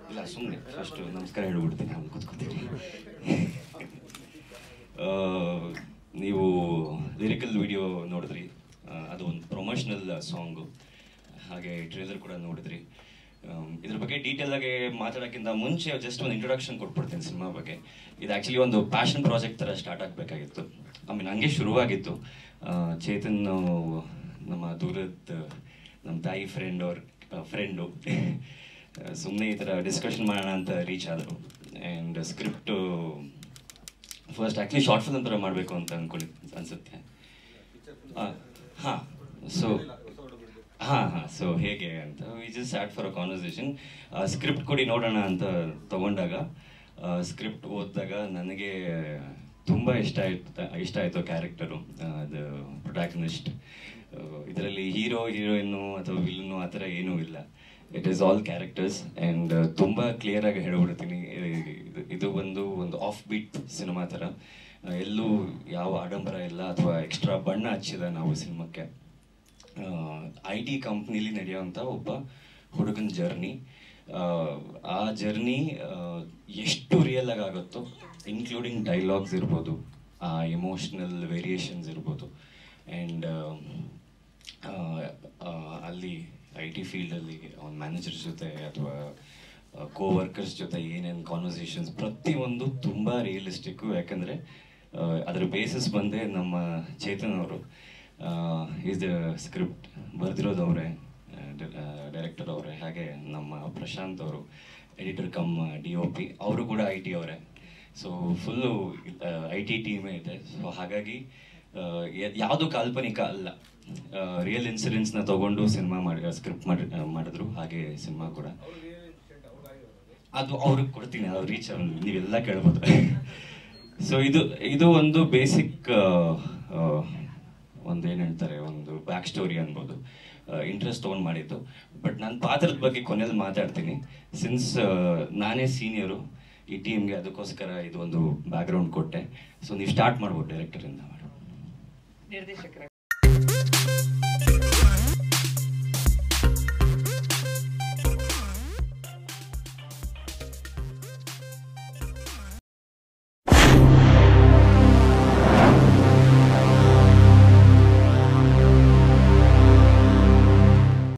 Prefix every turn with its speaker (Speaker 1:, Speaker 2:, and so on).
Speaker 1: ಇಲ್ಲ ಸುಮ್ಮನೆ ಫಸ್ಟ್ ನಮಸ್ಕಾರ ಹೇಳ್ಬಿಡ್ತೀನಿ ಅಲ್ಲಿ ಕೂತ್ಕೊತೀನಿ ಆ, ನೀವು ಲಿರಿಕಲ್ ವಿಡಿಯೋ ನೋಡಿದ್ರಿ ಆ, ಅದು ಒಂದು ಪ್ರೊಮೋಷನಲ್ ಸಾಂಗು ಹಾಗೆ ಟ್ರೇಲರ್ ಕೂಡ ನೋಡಿದ್ರಿ ಆಮ್, ಇದ್ರ ಬಗ್ಗೆ ಡೀಟೇಲ್ ಆಗಿ ಮಾತಾಡೋಕ್ಕಿಂತ ಮುಂಚೆ ಜಸ್ಟ್ ಒಂದು ಇಂಟ್ರೊಡಕ್ಷನ್ ಕೊಟ್ಬಿಡ್ತೀನಿ ಸಿನಿಮಾ ಬಗ್ಗೆ ಇದು ಆ್ಯಕ್ಚುಲಿ ಒಂದು ಪ್ಯಾಷನ್ ಪ್ರಾಜೆಕ್ಟ್ ಥರ ಸ್ಟಾರ್ಟ್ ಆಗಬೇಕಾಗಿತ್ತು ಐ ಮೀನ್ ಹಂಗೆ ಶುರುವಾಗಿತ್ತು ಆ, ಚೇತನ್ ನಮ್ಮ ದೂರದ ನಮ್ಮ ತಾಯಿ ಫ್ರೆಂಡ್ ಅವ್ರ ಫ್ರೆಂಡು ಸುಮ್ಮನೆ ಈ ಥರ ಡಿಸ್ಕಷನ್ ಮಾಡೋಣ ಅಂತ ರೀಚ್ ಆದರು and script first actually short film ಥರ ಮಾಡಬೇಕು ಅಂತ ಅಂದ್ಕೊಳ್ಳಿ ಅನಿಸುತ್ತೆ ಹಾಂ ಸೊ ಹಾಂ ಹಾಂ ಸೊ ಹೇಗೆ ಅಂತ we just start for a conversation script ಕೊಡಿ ನೋಡೋಣ ಅಂತ ತಗೊಂಡಾಗ ಸ್ಕ್ರಿಪ್ಟ್ ಓದಿದಾಗ ನನಗೆ ತುಂಬ ಇಷ್ಟ ಆಯ್ತು ಇಷ್ಟ ಆಯಿತು ಕ್ಯಾರೆಕ್ಟರು ಅದು ಪ್ರೊಟ್ಯಾಗನಿಸ್ಟ್ ಇದರಲ್ಲಿ ಹೀರೋ ಹೀರೋಯಿನ್ನು ಅಥವಾ ವಿಲ್ಲನು ಆ ಥರ ಏನೂ ಇಲ್ಲ it is all characters and ತುಂಬ ಕ್ಲಿಯರಾಗಿ ಹೇಳ್ಬಿಡ್ತೀನಿ ಇದು- ಇದು ಒಂದು ಒಂದು ಆಫ್ ಬೀಟ್ ಸಿನಿಮಾ ಥರ ಆ, ಎಲ್ಲೂ ಯಾವ ಆಡಂಬರ ಇಲ್ಲ ಅಥವಾ ಎಕ್ಸ್ಟ್ರಾ ಬಣ್ಣ ಹಚ್ಚಿದ ನಾವು ಸಿನಿಮಾಕ್ಕೆ ಐ ಟಿ ಕಂಪ್ನಿಲಿ ನಡೆಯುವಂಥ ಒಬ್ಬ ಹುಡುಗನ ಜರ್ನಿ ಆ ಜರ್ನಿ ಎಷ್ಟು ರಿಯಲ್ ಆಗಿ ಆಗುತ್ತೋ ಇನ್ಕ್ಲೂಡಿಂಗ್ ಡೈಲಾಗ್ಸ್ ಇರ್ಬೋದು ಆ ಎಮೋಷ್ನಲ್ ವೇರಿಯೇಷನ್ಸ್ ಇರ್ಬೋದು ಆ್ಯಂಡ್ ಅಲ್ಲಿ ಐ ಟಿ ಫೀಲ್ಡಲ್ಲಿ ಅವ್ನ ಮ್ಯಾನೇಜರ್ಸ್ ಜೊತೆ ಅಥವಾ ಕೋ ವರ್ಕರ್ಸ್ ಜೊತೆ ಏನೇನು ಕಾನ್ವರ್ಸೇಷನ್ಸ್ ಪ್ರತಿಯೊಂದು ತುಂಬ ರಿಯಲಿಸ್ಟಿಕ್ಕು ಯಾಕಂದರೆ ಅದರ ಬೇಸಿಸ್ ಬಂದೇ ನಮ್ಮ ಚೇತನ್ ಅವರು ಈಸ್ ದ ಸ್ಕ್ರಿಪ್ಟ್ ಬರೆದಿರೋದು ಅವರೇ ಡೈರೆಕ್ಟರ್ ಅವರೇ ಹಾಗೆ ನಮ್ಮ ಪ್ರಶಾಂತ್ ಅವರು editor cum D O P ಅವರು ಕೂಡ ಐ ಟಿ ಅವರೇ ಸೊ ಫುಲ್ಲು ಐ ಟಿ ಟೀಮೇ ಇದೆ ಸೊ ಹಾಗಾಗಿ ಯಾವುದು ಕಾಲ್ಪನಿಕ ಅಲ್ಲ ರಿಯಲ್ ಇನ್ಸಿಡೆಂಟ್ಸ್ನ ತಗೊಂಡು ಸಿನಿಮಾ ಮಾಡಿ ಸ್ಕ್ರಿಪ್ಟ್ ಮಾಡಿ ಆ, ಮಾಡಿದ್ರು ಹಾಗೆ ಸಿನಿಮಾ ಕೂಡ ಅದು ಅವ್ರಿಗೆ ಕೊಡ್ತೀನಿ ಅವ್ರು ರೀಚ್ ನೀವೆಲ್ಲ ಕೇಳ್ಬೋದು ಸೊ ಇದು ಇದು ಒಂದು ಬೇಸಿಕ್ ಒಂದು ಏನು ಹೇಳ್ತಾರೆ ಒಂದು ಬ್ಯಾಕ್ ಸ್ಟೋರಿ ಅನ್ಬೋದು ಇಂಟ್ರೆಸ್ಟ್ ತೊಗೊಂಡು ಮಾಡಿದ್ದು ಬಟ್ ನನ್ನ ಪಾತ್ರದ ಬಗ್ಗೆ ಕೊನೆಯಲ್ಲಿ ಮಾತಾಡ್ತೀನಿ ಸಿನ್ಸ್ ನಾನೇ ಸೀನಿಯರು ಈ ಟೀಮ್ಗೆ ಅದಕ್ಕೋಸ್ಕರ ಇದು ಒಂದು ಬ್ಯಾಕ್ಗ್ರೌಂಡ್ ಕೊಟ್ಟೆ ಸೊ ನೀವು ಸ್ಟಾರ್ಟ್ ಮಾಡ್ಬೋದು ಡೈರೆಕ್ಟರಿಂದ ಮಾಡಿ
Speaker 2: ನಿರ್ದೇಶಕರ